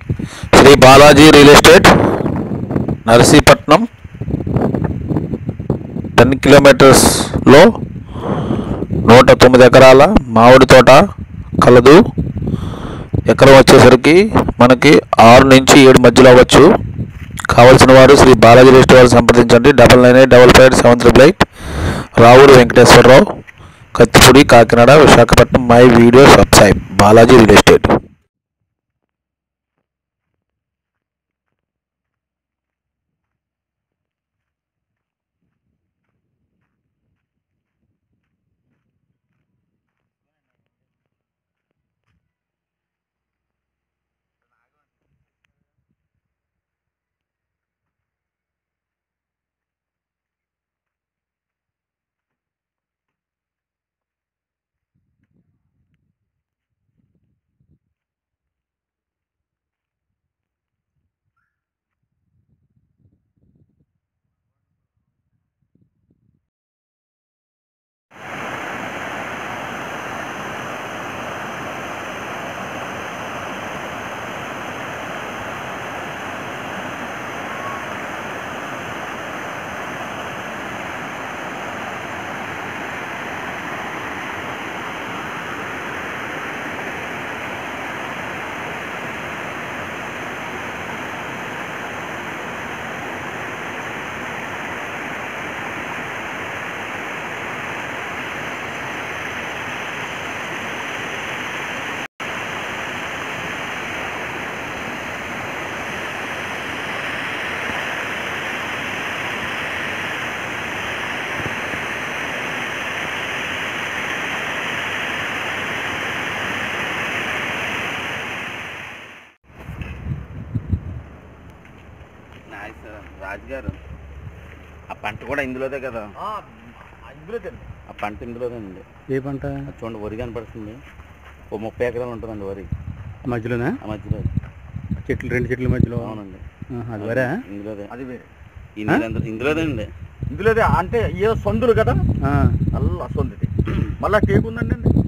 Shri Balaji real estate Narsipatnam ten కిలోమీటర్స్లో నూట తొమ్మిది ఎకరాల మామిడి తోట కలదు ఎకరం వచ్చేసరికి మనకి ఆరు నుంచి ఏడు మధ్యలో అవ్వచ్చు కావలసిన వారు శ్రీ బాలాజీ రెస్టారెంట్ సంప్రదించండి double nine eight double five seven triple eight రావుడు Venkateswararao Kathipudi Kakinada Visakhapatnam my video subscribe Balaji real estate నాయస్ రాజుగారు ఆ పంట కూడా ఇందులోదే కదా ఇందులో తిండి ఆ పంట ఇందులోదేనండి ఏ పంట అది చూడండి వరి కనపడుతుంది ఓ ముప్పై ఎకరాలు ఉంటుందండి వరి మధ్యలోనా ఆ మధ్యలో చెట్లు రెండు చెట్ల మధ్యలో అవునండి ఆహా, అది వరా ఇందులోదే అది వేరే ఈ నీళ్ళందరూ ఇందులోదేనండి ఇందులోదే అంటే ఏ సొందులు కదా ఆ. అల్ల సొందుది మళ్ళా టేకు ఉందండి